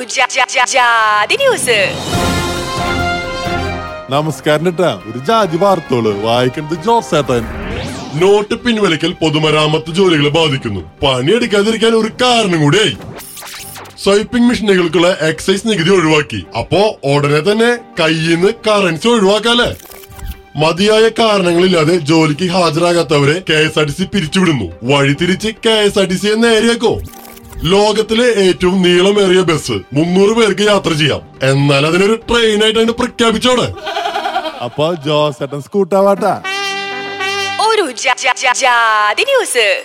ജാ- ജാ- ജാ- ജാതി ന്യൂസ് നമസ്കാരം കേട്ടാ ഒരു ജാതി വാർത്തോള് വായിക്കുന്നത് ജോസേട്ടൻ നോട്ട് പിൻവലിക്കൽ പൊതുമരാമത്ത് ജോലികളെ ബാധിക്കുന്നു പണിയെടുക്കാതിരിക്കാൻ ഒരു കാരണം കൂടിയായി സ്വൈപ്പിംഗ് മെഷീനുകൾക്കുള്ള എക്സൈസ് നികുതി ഒഴിവാക്കി അപ്പോ ഉടനെ തന്നെ കയ്യിൽ നിന്ന് കറൻസി ഒഴിവാക്കാല്ലേ മതിയായ കാരണങ്ങളില്ലാതെ ജോലിക്ക് ഹാജരാകാത്തവരെ K S R T C പിരിച്ചുവിടുന്നു വഴിതിരിച്ച് കെ എസ് ആർ ടി സിയെ നേരെയാക്കോ ലോകത്തിലെ ഏറ്റവും നീളമേറിയ ബസ് മുന്നൂറ് പേർക്ക് യാത്ര ചെയ്യാം എന്നാൽ അതിനൊരു ട്രെയിനായിട്ട് അങ്ങട് പ്രഖ്യാപിച്ചോടെ അപ്പൊ ജോസേട്ടൻ സ്കൂട്ടാവാട്ടാ ഒരു ജാ- ജാ- ജാ- ജാതി ന്യൂസ്